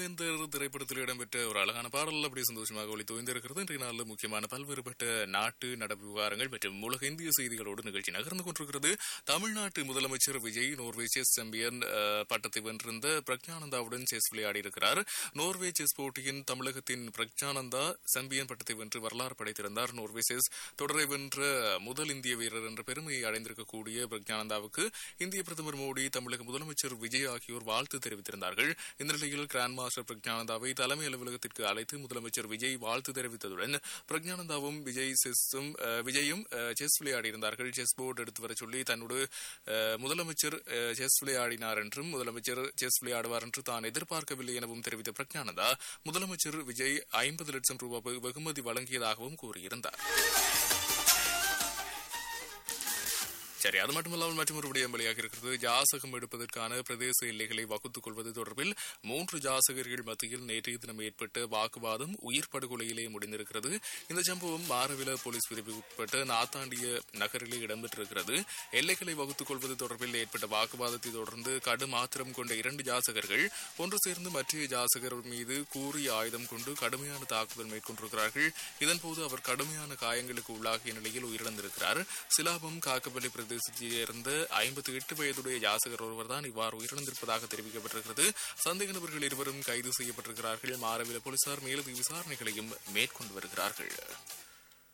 வேந்தர் திரைப்படத்தில் இடம்பெற்ற ஒரு அழகான பாடல் அப்படி சந்தோஷமாக ஒளி தோய்ந்திருக்கிறது இன்றைய நாளில் முக்கியமான பல்வேறுபட்ட நாட்டு நடப்பு விவகாரங்கள் மற்றும் உலக இந்திய செய்திகளோடு நிகழ்ச்சி நகர்ந்து கொண்டிருக்கிறது தமிழ்நாட்டு முதலமைச்சர் விஜய் நோர்வே செஸ் சாம்பியன் அஹ், பட்டத்தை வென்றிருந்த பிரக்ஞானந்தாவுடன் செஸ் விளையாடியிருக்கிறார் நோர்வே செஸ் போட்டியின் தமிழகத்தின் பிரக்ஞானந்தா சாம்பியன் பட்டத்தை வென்று வரலாறு படைத்திருந்தார் நோர்வே செஸ் தொடரை வென்ற முதல் இந்திய வீரர் என்ற பெருமையை அடைந்திருக்கக்கூடிய பிரக்ஞானந்தாவுக்கு இந்திய பிரதமர் மோடி தமிழக முதலமைச்சர் விஜய் ஆகியோர் வாழ்த்து தெரிவித்திருந்தார்கள் இந்த நிலையில் கிராண்ட் மாஸ்டர் பிரக்ஞானந்தாவை தலைமை அலுவலகத்திற்கு அழைத்து முதலமைச்சர் விஜய் வாழ்த்து தெரிவித்ததுடன் பிரக்ஞானந்தாவும் விஜய் செஸ்ஸும் அஹ், விஜயும் அஹ், செஸ் விளையாடியிருந்தார்கள் செஸ் போர்டு எடுத்து வர சொல்லி தன்னோடு அஹ், முதலமைச்சர் அஹ், செஸ் விளையாடினார் என்றும் முதலமைச்சர் செஸ் விளையாடுவார் என்று தான் எதிர்பார்க்கவில்லை எனவும் தெரிவித்த பிரக்ஞானந்தா முதலமைச்சர் விஜய் ஐம்பது லட்சம் ரூபாய் வெகு- வெகுமதி வழங்கியதாகவும் கூறியிருந்தார் சரி அது மட்டுமல்லாமல் மற்றொரு விடயம் வெளியாக இருக்கிறது ஜாசகம் எடுப்பதற்கான பிரதேச எல்லைகளை வகுத்துக் கொள்வது தொடர்பில் மூன்று ஜாசகர்கள் மத்தியில் நேற்றைய தினம் ஏற்பட்ட வாக்குவாதம் உயிர் படுகொலையிலே முடிந்திருக்கிறது இந்த சம்பவம் மாரவில போலீஸ் பிரிவுக்கு உட்பட்ட நாத்தாண்டிய நகரிலே இடம்பெற்றிருக்கிறது எல்லைகளை வகுத்துக் கொள்வது தொடர்பில் ஏற்பட்ட வாக்குவாதத்தை தொடர்ந்து கடும் ஆத்திரம் கொண்ட இரண்டு ஜாசகர்கள் ஒன்று சேர்ந்து மற்ற ஜாசகர் மீது கூறிய ஆயுதம் கொண்டு கடுமையான தாக்குதல் மேற்கொண்டிருக்கிறார்கள் இதன்போது அவர் கடுமையான காயங்களுக்கு உள்ளாகிய நிலையில் உயிரிழந்திருக்கிறார் சிலாபம் காக்கபள்ளி பிரதேசத்தைச் சேர்ந்த ஐம்பத்தி எட்டு வயதுடைய ஜாசகர் ஒருவர் தான் இவ்வாறு உயிரிழந்திருப்பதாக தெரிவிக்கப்பட்டிருக்கிறது சந்தேக நபர்கள் இருவரும் கைது செய்யப்பட்டிருக்கிறார்கள் மாரவில போலீசார் மேலதிக விசாரணைகளையும் மேற்கொண்டு வருகிறார்கள்